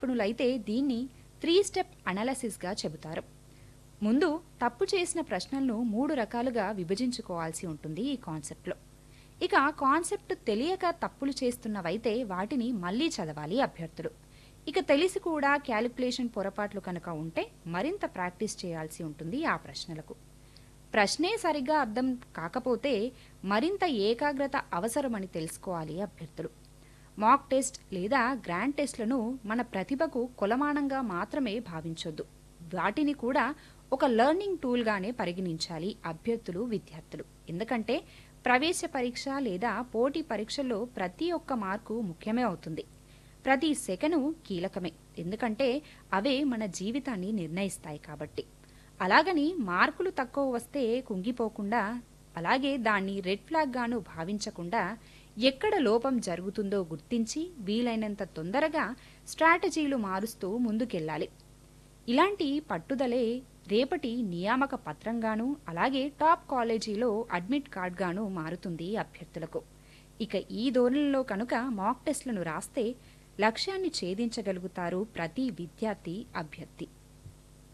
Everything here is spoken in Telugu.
నిపుణులైతే దీన్ని త్రీ స్టెప్ అనాలసిస్గా చెబుతారు ముందు తప్పు చేసిన ప్రశ్నలను మూడు రకాలుగా విభజించుకోవాల్సి ఉంటుంది ఈ కాన్సెప్ట్లో ఇక కాన్సెప్ట్ తెలియక తప్పులు చేస్తున్నవైతే వాటిని మళ్ళీ చదవాలి అభ్యర్థులు ఇక తెలిసి కూడా క్యాలిక్యులేషన్ పొరపాట్లు కనుక ఉంటే మరింత ప్రాక్టీస్ చేయాల్సి ఉంటుంది ఆ ప్రశ్నలకు ప్రశ్నే సరిగ్గా అర్థం కాకపోతే మరింత ఏకాగ్రత అవసరమని తెలుసుకోవాలి అభ్యర్థులు మాక్ టెస్ట్ లేదా గ్రాండ్ టెస్ట్లను మన ప్రతిభకు కొలమానంగా మాత్రమే భావించొద్దు వాటిని కూడా ఒక లెర్నింగ్ టూల్గానే పరిగణించాలి అభ్యర్థులు విద్యార్థులు ఎందుకంటే ప్రవేశ పరీక్ష లేదా పోటీ పరీక్షల్లో ప్రతి ఒక్క మార్కు ముఖ్యమే అవుతుంది ప్రతి సెకను కీలకమే ఎందుకంటే అవే మన జీవితాన్ని నిర్ణయిస్తాయి కాబట్టి అలాగని మార్కులు తక్కువ వస్తే కుంగిపోకుండా అలాగే దాన్ని రెడ్ ఫ్లాగ్ గాను భావించకుండా ఎక్కడ లోపం జరుగుతుందో గుర్తించి వీలైనంత తొందరగా స్ట్రాటజీలు మారుస్తూ ముందుకెళ్ళాలి ఇలాంటి పట్టుదలే రేపటి నియామక పత్రంగాను అలాగే టాప్ కాలేజీలో అడ్మిట్ కార్డ్గాను మారుతుంది అభ్యర్థులకు ఇక ఈ ధోరణిలో కనుక మాక్ టెస్ట్లను రాస్తే లక్ష్యాన్ని ఛేదించగలుగుతారు ప్రతి విద్యార్థి అభ్యర్థి